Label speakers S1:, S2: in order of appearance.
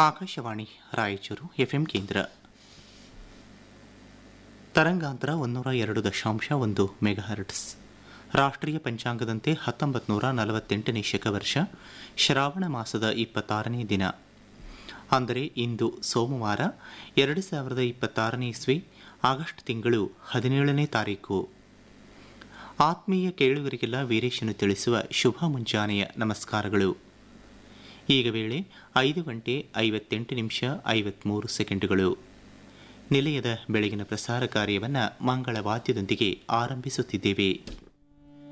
S1: Akashvani Raichur FM ಕೇಂದ್ರ ತರಂಗಾಂತರ ಒಂದೂರ ಎರಡು ದಶಾಂಶ ಒಂದು ಮೆಗಾಹರ್ಟ್ಸ್ ರಾಷ್ಟ್ರೀಯ ಪಂಚಾಂಗದಂತೆ ಹತ್ತೊಂಬತ್ತು ನೂರ ನಲವತ್ತೆಂಟನೇ ಶಕವರ್ಷ ಶ್ರಾವಣ ಮಾಸದ ಇಪ್ಪತ್ತಾರನೇ ದಿನ ಅಂದರೆ ಇಂದು ಸೋಮವಾರ ಎರಡು ಸಾವಿರದ ಇಪ್ಪತ್ತಾರನೇ ಇಸ್ವಿ ಆಗಸ್ಟ್ ತಿಂಗಳು ಹದಿನೇಳನೇ ತಾರೀಕು ಆತ್ಮೀಯ ಕೇಳುಗರಿಗೆಲ್ಲ ವೀರೇಶನು ತಿಳಿಸುವ ಶುಭ ಮುಂಜಾನೆಯ ನಮಸ್ಕಾರಗಳು ಈಗ ವೇಳೆ ಐದು ಗಂಟೆ ಐವತ್ತೆಂಟು ನಿಮಿಷ ಐವತ್ತ್ಮೂರು ಸೆಕೆಂಡುಗಳು ನಿಲಯದ ಬೆಳಗಿನ ಪ್ರಸಾರ ಕಾರ್ಯವನ್ನು ಮಂಗಳ ವಾದ್ಯದೊಂದಿಗೆ ಆರಂಭಿಸುತ್ತಿದ್ದೇವೆ